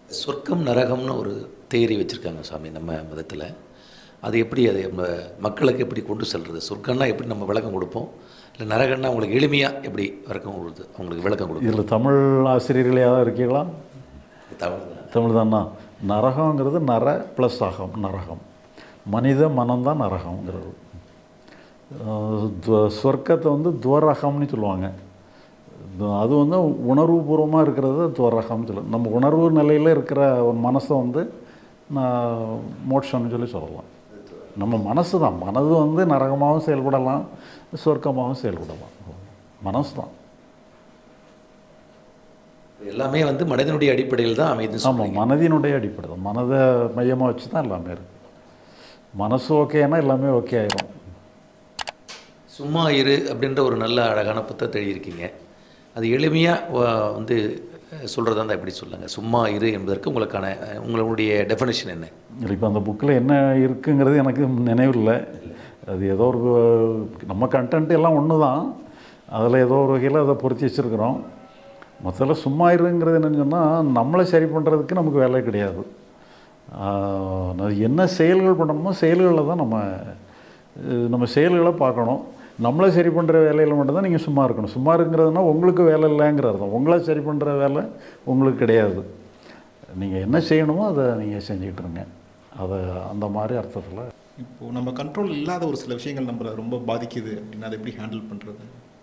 சொர்க்கம் நரகம்னு ஒரு தேரி வச்சுருக்காங்க சாமி நம்ம மதத்தில் அது எப்படி அது நம்ம மக்களுக்கு எப்படி கொண்டு செல்றது சொர்க்கம்னா எப்படி நம்ம விளக்கம் கொடுப்போம் இல்லை நரகம்னா அவங்களுக்கு எளிமையாக எப்படி விளக்கம் கொடுத்து அவங்களுக்கு விளக்கம் கொடுக்கும் இதில் தமிழ் ஆசிரியர்கள் யாராவது இருக்கீங்களா தமிழ் தமிழ் தானா நரகங்கிறது நர ப்ளஸ் அகம் நரகம் மனித மனம்தான் நரகங்கிறது அஹ் துவ- சொர்க்கத்தை வந்து துவரகம்னு சொல்லுவாங்க இது- அது வந்து உணர்வுபூர்வமாக இருக்கிறது துவரகம்னு சொல்லுவாங்க நம்ம உணர்வு நிலையில் இருக்கிற ஒரு மனசை வந்து நான் மோட்சம்னு சொல்லி சொல்லலாம் நம்ம மனசு தான் மனது வந்து நரகமாகவும் செயல்படலாம் சொர்க்கமாகவும் செயல்படலாம் மனசு தான் எல்லாமே வந்து மனிதனுடைய அடிப்படையில் தான் அமைதுன்னு ஆமாம் சொல்லுவாங்க மனதினுடைய அடிப்படை தான் மனதை மையமாக வச்சு தான் எல்லாமே இருக்குது மனசு ஓகேனா எல்லாமே ஓகே ஆயிரும் சும்மா இரு அப்படின்ற ஒரு நல்ல அழகான புத்தகத்தை எழுதியிருக்கீங்க அது எளிமையாக வந்து சொல்கிறதா இருந்தால் எப்படி சொல்லுங்கள் சும்மா இரு என்பதற்கு உங்களுக்கான அஹ், உங்களுடைய டெஃபினேஷன் என்ன இப்போ அந்த புக்கில் என்ன இருக்குங்கிறது எனக்கு நினைவில்லை அது ஏதோ ஒரு நம்ம கண்டென்ட் எல்லாம் ஒன்று தான் அதில் ஏதோ ஒரு வகையில் அதை பொருத்தி வச்சுருக்குறோம் முதல்ல சும்மா இருங்கிறது என்னன்னு சொன்னால் நம்மளை சரி பண்ணுறதுக்கு நமக்கு வேலை கிடையாது ஆஹ், அது என்ன செயல்கள் பண்ணணுமோ செயல்களில் தான் நம்ம அஹ், நம்ம செயல்களை பார்க்கணும் நம்மளை சரி பண்ணுற வேலையில் மட்டும்தான் நீங்கள் சும்மா இருக்கணும் சும்மா இருக்கிறதுனா உங்களுக்கு வேலை இல்லைங்கிற அர்த்தம் உங்களை சரி பண்ணுற வேலை உங்களுக்கு கிடையாது நீங்கள் என்ன செய்யணுமோ அதை நீங்கள் செஞ்சுக்கிட்டு இருங்க அதை அந்த மாதிரி அர்த்தத்தில் இப்போது நம்ம கண்ட்ரோல் இல்லாத ஒரு சில விஷயங்கள் நம்மளை ரொம்ப பாதிக்குது அப்படின்னா அதை எப்படி ஹேண்டில் பண்ணுறது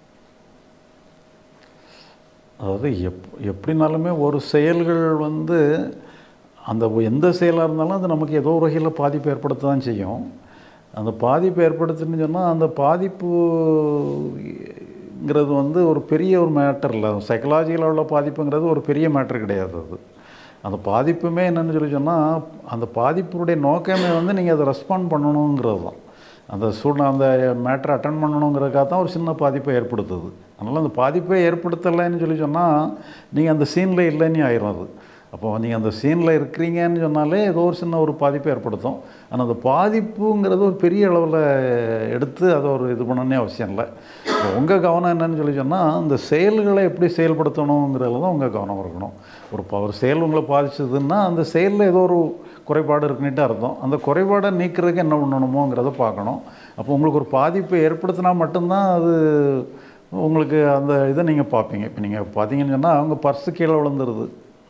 அதாவது எப் எப்படினாலுமே ஒரு செயல்கள் வந்து அந்த எந்த செயலாக இருந்தாலும் அது நமக்கு ஏதோ ஒரு வகையில் பாதிப்பு ஏற்படுத்த தான் செய்யும் அந்த பாதிப்பு ஏற்படுத்துன்னு சொன்னால் அந்த பாதிப்புங்கிறது வந்து ஒரு பெரிய ஒரு மேட்டர் இல்லை சைக்கலாஜிக்கலாக உள்ள பாதிப்புங்கிறது ஒரு பெரிய மேட்டர் கிடையாது அது அந்த பாதிப்புமே என்னென்னு சொல்லி சொன்னால் அந்த பாதிப்புடைய நோக்கமே வந்து நீங்கள் அதை ரெஸ்பாண்ட் பண்ணணுங்கிறது தான் அந்த சூழ்நிலை அந்த மேட்டரை அட்டன் பண்ணணுங்கிறதுக்காக தான் ஒரு சின்ன பாதிப்பை ஏற்படுத்துது அதனால் அந்த பாதிப்பை ஏற்படுத்தலைன்னு சொல்லி சொன்னால் நீங்கள் அந்த சீனில் இல்லைன்னு ஆயிரும் அது அப்போ நீங்கள் அந்த சீனில் இருக்கிறீங்கன்னு சொன்னாலே ஏதோ ஒரு சின்ன ஒரு பாதிப்பை ஏற்படுத்தும் ஆனால் அந்த பாதிப்புங்கிறது ஒரு பெரிய அளவில் எடுத்து அதை ஒரு இது பண்ணணும்னே அவசியம் இல்லை இப்போ உங்கள் கவனம் என்னன்னு சொல்லி சொன்னால் அந்த செயல்களை எப்படி செயல்படுத்தணுங்கிறதுல தான் உங்கள் கவனம் இருக்கணும் ஒரு ப- ஒரு செயல் உங்களை பாதிச்சதுன்னா அந்த செயலில் ஏதோ ஒரு குறைபாடு இருக்குன்னுட்டு அர்த்தம் அந்த குறைபாடை நீக்கிறதுக்கு என்ன பண்ணணுமோங்கிறத பார்க்கணும் அப்போ உங்களுக்கு ஒரு பாதிப்பை ஏற்படுத்தினா மட்டும்தான் அது உங்களுக்கு அந்த இதை நீங்கள் பார்ப்பீங்க இப்போ நீங்கள் பார்த்தீங்கன்னு சொன்னால் அவங்க பர்ஸு கீழே விழுந்துருது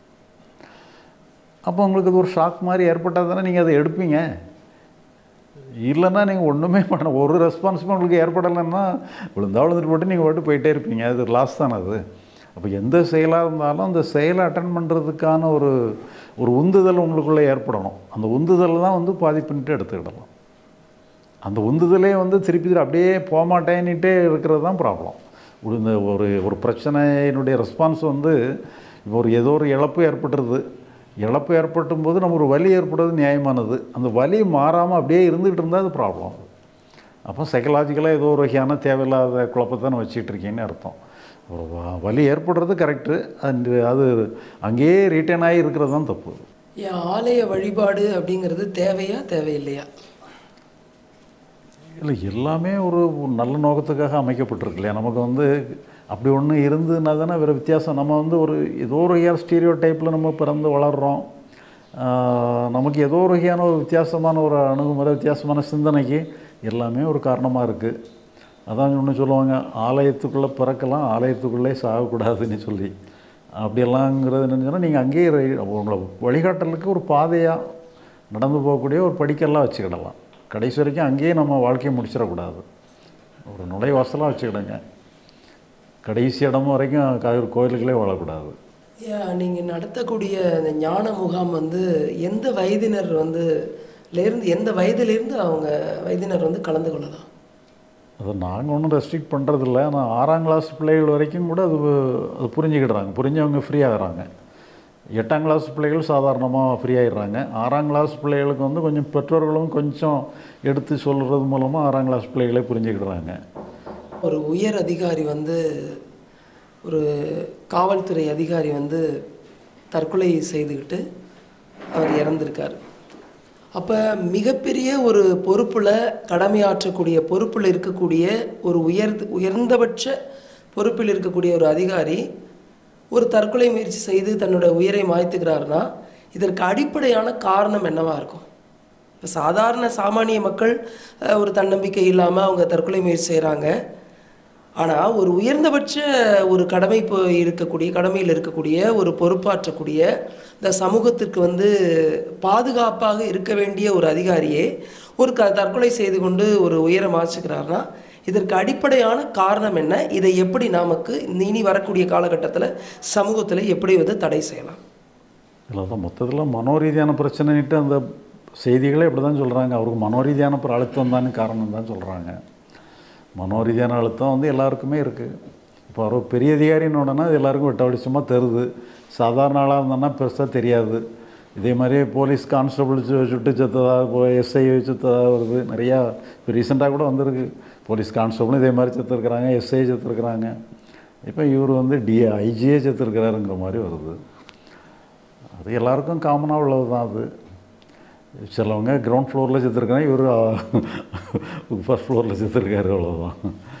அப்போ உங்களுக்கு அது ஒரு ஷாக் மாதிரி ஏற்பட்டால் தானே நீங்கள் அதை எடுப்பீங்க இல்லைன்னா நீங்கள் ஒன்றுமே பண்ண ஒரு ரெஸ்பான்ஸுமே உங்களுக்கு ஏற்படலைன்னா விழுந்தா விழுந்துட்டு போட்டு நீங்கள் பாட்டு போயிட்டே இருப்பீங்க அது லாஸ் தானே அது அப்போ எந்த செயலாக இருந்தாலும் அந்த செயலை அட்டன் பண்ணுறதுக்கான ஒரு ஒரு உந்துதல் உங்களுக்குள்ளே ஏற்படணும் அந்த உந்துதல் தான் வந்து பாதிப்புன்ட்டு எடுத்துக்கிடலாம் அந்த உந்துதலே வந்து திருப்பி திருப்பி அப்படியே போகமாட்டேன்னுட்டே இருக்கிறது தான் ப்ராப்ளம் ஒரு இந்த ஒரு ஒரு பிரச்சனையினுடைய ரெஸ்பான்ஸ் வந்து இப்போ ஒரு ஏதோ ஒரு இழப்பு ஏற்பட்டுருது இழப்பு ஏற்பட்டும் போது நமக்கு ஒரு வலி ஏற்படுறது நியாயமானது அந்த வலி மாறாமல் அப்படியே இருந்துகிட்டு இருந்தால் அது ப்ராப்ளம் அப்போ சைக்கலாஜிக்கலாக ஏதோ ஒரு வகையான தேவையில்லாத குழப்பத்தானே வச்சுக்கிட்டு இருக்கீங்கன்னு அர்த்தம் ஒரு வ- வலி ஏற்படுறது கரெக்டு அது அது அங்கேயே ரீட்டைன் ஆகி இருக்கிறது தான் தப்பு ஏன் ஆலய வழிபாடு அப்படிங்கிறது தேவையா தேவையில்லையா இல்லை எல்லாமே ஒரு நல்ல நோக்கத்துக்காக அமைக்கப்பட்டிருக்கு இல்லையா நமக்கு வந்து அப்படி ஒன்று இருந்ததுன்னா தானே வேறு வித்தியாசம் நம்ம வந்து ஒரு ஏதோ ஒரு வகையான ஸ்டீரியோ டைப்பில் நம்ம பிறந்து வளர்கிறோம் ஆஹ் நமக்கு ஏதோ ஒரு வகையான ஒரு வித்தியாசமான ஒரு அணுகுமுறை வித்தியாசமான சிந்தனைக்கு எல்லாமே ஒரு காரணமாக இருக்குது அதான் ஒன்று சொல்லுவாங்க ஆலயத்துக்குள்ளே பிறக்கலாம் ஆலயத்துக்குள்ளே சாகக்கூடாதுன்னு சொல்லி அப்படியெல்லாங்கிறது என்னன்னு சொன்னால் நீங்கள் அங்கேயே ரை- உங்களை வழிகாட்டலுக்கு ஒரு பாதையாக நடந்து போகக்கூடிய ஒரு படிக்கல்லாம் வச்சுக்கிடலாம் கடைசி வரைக்கும் அங்கேயே நம்ம வாழ்க்கையை முடிச்சிடக்கூடாது ஒரு நுழைவாசலாக வச்சுக்கிடுங்க கடைசி இடம் வரைக்கும் க- கோயிலுக்குள்ளே வாழக்கூடாது ஏன் நீங்கள் நடத்தக்கூடிய இந்த ஞான முகாம் வந்து எந்த வயதினர் வந்து லேருந்து எந்த வயதிலிருந்து அவங்க வயதினர் வந்து கலந்து கொள்ளலாம் அது நாங்கள் ஒன்றும் ரெஸ்ட்ரிக்ட் பண்ணுறதில்ல ஆனால் ஆறாம் கிளாஸ் பிள்ளைகள் வரைக்கும் கூட அது அது புரிஞ்சுக்கிடுறாங்க புரிஞ்சவங்க ஃப்ரீ ஆகுறாங்க எட்டாம் கிளாஸ் பிள்ளைகள் சாதாரணமாக ஃப்ரீ ஆயிடுறாங்க ஆறாம் கிளாஸ் பிள்ளைகளுக்கு வந்து கொஞ்சம் பெற்றோர்களும் கொஞ்சம் எடுத்து சொல்கிறது மூலமாக ஆறாம் கிளாஸ் பிள்ளைகளே புரிஞ்சுக்கிடுறாங்க ஒரு உயர் அதிகாரி வந்து ஒரு காவல்துறை அதிகாரி வந்து தற்கொலை செய்துக்கிட்டு அவர் இறந்திருக்கார் அப்போ மிகப்பெரிய ஒரு பொறுப்பில் கடமையாற்றக்கூடிய பொறுப்பில் இருக்கக்கூடிய ஒரு உயர் உயர்ந்தபட்ச பொறுப்பில் இருக்கக்கூடிய ஒரு அதிகாரி ஒரு தற்கொலை முயற்சி செய்து தன்னோட உயிரை மாய்த்துக்கிறாருன்னா இதற்கு அடிப்படையான காரணம் என்னவா இருக்கும் இப்போ சாதாரண சாமானிய மக்கள் அஹ், ஒரு தன்னம்பிக்கை இல்லாமல் அவங்க தற்கொலை முயற்சி செய்கிறாங்க ஆனால் ஒரு உயர்ந்தபட்ச ஒரு கடமை இப்போ இருக்கக்கூடிய கடமையில் இருக்கக்கூடிய ஒரு பொறுப்பாற்றக்கூடிய இந்த சமூகத்திற்கு வந்து பாதுகாப்பாக இருக்க வேண்டிய ஒரு அதிகாரியே ஒரு க தற்கொலை செய்து கொண்டு ஒரு உயரம் ஆச்சுக்கிறாருன்னா இதற்கு அடிப்படையான காரணம் என்ன இதை எப்படி நமக்கு இந்த இனி வரக்கூடிய காலகட்டத்தில் சமூகத்தில் எப்படி வந்து தடை செய்யலாம் இதில் தான் மொத்தத்தில் மனோரீதியான பிரச்சனைன்ட்டு அந்த செய்திகளே இப்படி தான் சொல்கிறாங்க அவருக்கு மனோரீதியான ஒரு அழுத்தம் தான் காரணம் தான் சொல்கிறாங்க மனோரீதியான அழுத்தம் வந்து எல்லாருக்குமே இருக்குது இப்போ அவர் பெரிய அதிகாரின்னு உடனே அது எல்லாருக்கும் வெட்ட வெளிச்சமாக தருது சாதாரண ஆளாக இருந்தோன்னா பெருசாக தெரியாது இதே மாதிரி போலீஸ் கான்ஸ்டபிள் சு- சுட்டு செத்ததா எஸ்ஐ செத்ததா வருது நிறையா இப்போ ரீசெண்டாக கூட வந்திருக்கு போலீஸ் கான்ஸ்டபிளும் இதே மாதிரி செத்துருக்குறாங்க எஸ்ஐ செத்துருக்குறாங்க இப்போ இவர் வந்து டி ஐஜியே செத்துருக்கிறாருங்கிற மாதிரி வருது அது எல்லாருக்கும் காமனாக உள்ளது தான் அது சிலவங்க கிரவுண்ட் ஃப்ளோரில் செத்துருக்காங்க இவர் ஃபர்ஸ்ட் ஃப்ளோரில் செத்துருக்காரு அவ்வளோதான்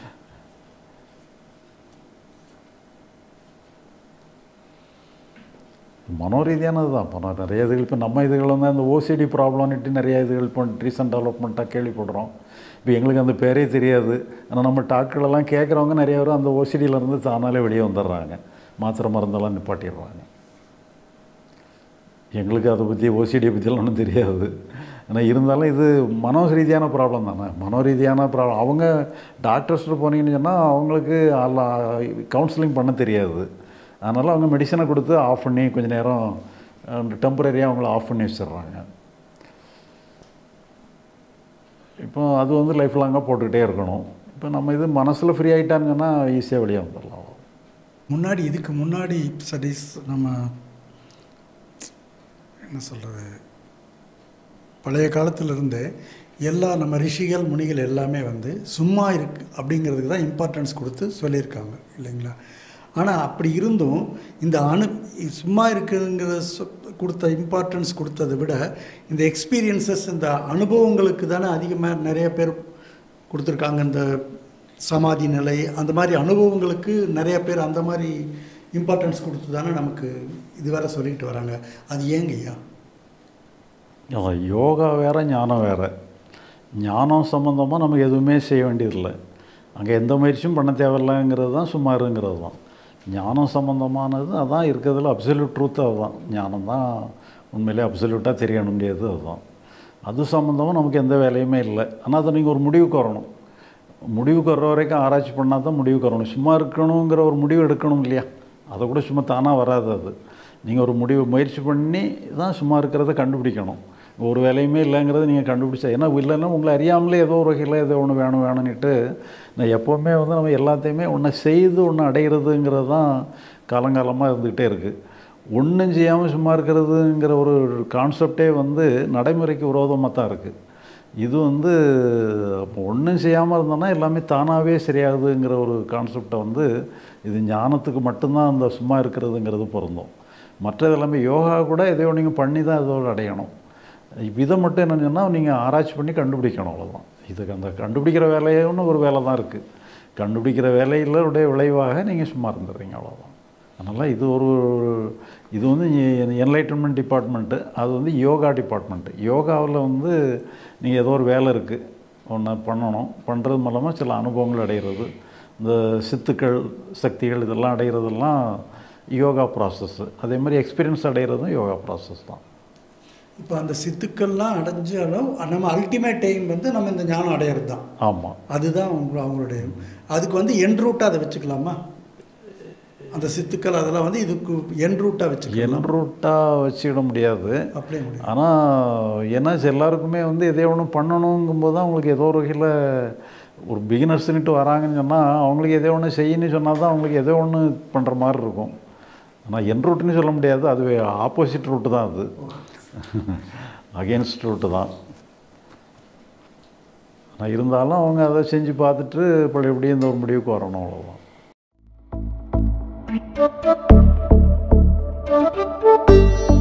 மனோரீதியானது தான் இப்போ நான் நிறைய இதுகள் இப்போ நம்ம இதுகள் வந்து அந்த ஓசிடி ப்ராப்ளம்னுட்டு நிறைய இதுகள் இப்போ ரீசன்ட் டெவலப்மெண்ட்டாக கேள்விப்படுறோம் இப்போ எங்களுக்கு அந்த பேரே தெரியாது ஆனால் நம்ம டாக்டர்களெல்லாம் கேட்குறவங்க நிறைய பேர் அந்த ஓசிடியிலேருந்து தானாலே வெளியே வந்துடுறாங்க மாத்திரை மருந்தெல்லாம் நிப்பாட்டிடுறாங்க எங்களுக்கு அதை பற்றி ஓசிடியை பற்றியெல்லாம் ஒன்றும் தெரியாது ஆனால் இருந்தாலும் இது மனோ ரீதியான ப்ராப்ளம் தானே மனோ ரீதியான ப்ராப்ளம் அவங்க டாக்டர்ஸ்ட்டு போனீங்கன்னு சொன்னால் அவங்களுக்கு கவுன்சிலிங் பண்ண தெரியாது அதனால் அவங்க மெடிசனை கொடுத்து ஆஃப் பண்ணி கொஞ்ச நேரம் டெம்பரரியாக அவங்கள ஆஃப் பண்ணி வச்சிடுறாங்க இப்போ அது வந்து லைஃப் லாங்காக போட்டுக்கிட்டே இருக்கணும் இப்போ நம்ம இது மனசில் ஃப்ரீ ஆகிட்டாங்கன்னா ஈஸியாக வெளியே வந்துடலாம் முன்னாடி இதுக்கு முன்னாடி ஸ்டடீஸ் நம்ம என்ன சொல்கிறது பழைய காலத்திலிருந்தே எல்லா நம்ம ரிஷிகள் முனிகள் எல்லாமே வந்து சும்மா இருக்கு அப்படிங்கிறதுக்கு தான் இம்பார்ட்டன்ஸ் கொடுத்து சொல்லியிருக்காங்க இல்லைங்களா ஆனால் அப்படி இருந்தும் இந்த அனு சும்மா இருக்குங்கிற சொ- கொடுத்த இம்பார்ட்டன்ஸ் கொடுத்ததை விட இந்த எக்ஸ்பீரியன்சஸ் இந்த அனுபவங்களுக்கு தானே அதிகமாக நிறைய பேர் கொடுத்துருக்காங்க இந்த சமாதி நிலை அந்த மாதிரி அனுபவங்களுக்கு நிறைய பேர் அந்த மாதிரி இம்பார்ட்டன்ஸ் கொடுத்து தானே நமக்கு இதுவரை சொல்லிட்டு வராங்க அது ஏங்க ஐயா அதான் யோகா வேறு ஞானம் வேறு ஞானம் சம்மந்தமாக நமக்கு எதுவுமே செய்ய வேண்டியதில்லை அங்கே எந்த முயற்சியும் பண்ண தேவையில்லைங்கிறது தான் சும்மா இருங்கிறது தான் ஞானம் சம்மந்தமானது அதான் இருக்கிறதுல அப்சல்யூட் ட்ரூத் அதுதான் ஞானம் தான் உண்மையிலே அப்சல்யூட்டாக தெரிய முடியாது அதுதான் அது சம்மந்தமாக நமக்கு எந்த வேலையுமே இல்லை ஆனால் அதை நீங்கள் ஒரு முடிவுக்கு வரணும் முடிவுக்கு வர்ற வரைக்கும் ஆராய்ச்சி பண்ணால் தான் முடிவுக்கு வரணும் சும்மா இருக்கணுங்கிற ஒரு முடிவு எடுக்கணும் இல்லையா அதை கூட சும்மா தானாக வராது அது நீங்கள் ஒரு முடிவு முயற்சி பண்ணி தான் சும்மா இருக்கிறத கண்டுபிடிக்கணும் ஒரு வேலையுமே இல்லைங்கிறத நீங்கள் கண்டுபிடிச்சா ஏன்னா இல்லைன்னா உங்களை அறியாமலே ஏதோ ஒரு வகையில் ஏதோ ஒன்று வேணும் வேணும்னுட்டு நான் எப்போவுமே வந்து நம்ம எல்லாத்தையுமே ஒன்று செய்து ஒன்று அடைகிறதுங்கிறது தான் காலங்காலமாக இருந்துக்கிட்டே இருக்குது ஒன்றும் செய்யாமல் சும்மா இருக்கிறதுங்கிற ஒரு கான்செப்டே வந்து நடைமுறைக்கு விரோதமாக தான் இருக்குது இது வந்து அப்போ ஒன்றும் செய்யாமல் இருந்தோன்னா எல்லாமே தானாகவே சரியாகுதுங்கிற ஒரு கான்செப்டை வந்து இது ஞானத்துக்கு மட்டும்தான் அந்த சும்மா இருக்கிறதுங்கிறது பொருந்தும் மற்றது எல்லாமே யோகா கூட எதையோ நீங்கள் பண்ணி தான் இதோடு அடையணும் இப்ப இதை மட்டும் என்னன்னு சொன்னால் நீங்கள் ஆராய்ச்சி பண்ணி கண்டுபிடிக்கணும் அவ்வளோதான் இதுக்கு அந்த கண்டுபிடிக்கிற வேலையோன்னு ஒரு வேலை தான் இருக்குது கண்டுபிடிக்கிற வேலையிலுடைய விளைவாக நீங்கள் சும்மா இருந்துடுறீங்க அவ்வளோதான் அதனால் இது ஒரு இது வந்து என்லைட்டன்மெண்ட் டிபார்ட்மெண்ட்டு அது வந்து யோகா டிபார்ட்மெண்ட்டு யோகாவில் வந்து நீங்கள் ஏதோ ஒரு வேலை இருக்குது ஒன்று பண்ணணும் பண்ணுறது மூலமாக சில அனுபவங்கள் அடைகிறது இந்த சித்துக்கள் சக்திகள் இதெல்லாம் அடைகிறதெல்லாம் யோகா ப்ராசஸ்ஸு அதே மாதிரி எக்ஸ்பீரியன்ஸ் அடைகிறதும் யோகா ப்ராசஸ் தான் இப்போ அந்த சித்துக்கள்லாம் அடைஞ்சாலும் நம்ம அல்டிமேட் டைம் வந்து நம்ம இந்த ஞானம் அடையிறது தான் ஆமாம் அதுதான் அவங்க அவங்களுடைய அதுக்கு வந்து என் ரூட்டாக அதை வச்சுக்கலாமா அந்த சித்துக்கள் அதெல்லாம் வந்து இதுக்கு என் ரூட்டாக வச்சுக்கலாம் என் ரூட்டாக வச்சுக்கிட முடியாது அப்படியே முடியும் ஆனால் ஏன்னா எல்லாருக்குமே வந்து எதோ ஒன்று பண்ணணுங்கும்போது தான் அவங்களுக்கு ஏதோ ஒரு வகையில் ஒரு பிகினர்ஸ்னுட்டு வராங்கன்னு சொன்னால் அவங்களுக்கு எதோ ஒன்று செய்யணும்னு சொன்னால் தான் அவங்களுக்கு ஏதோ ஒன்று பண்ணுற மாதிரி இருக்கும் ஆனால் என் ரூட்டுன்னு சொல்ல முடியாது அது ஆப்போசிட் ரூட்டு தான் அது அகேன்ஸ்ட் ரூட்டு தான் ஆனால் இருந்தாலும் அவங்க அதை செஞ்சு பார்த்துட்டு இப்போ எப்படி இந்த ஒரு முடிவுக்கு வரணும் அவ்வளோதான் Thank you.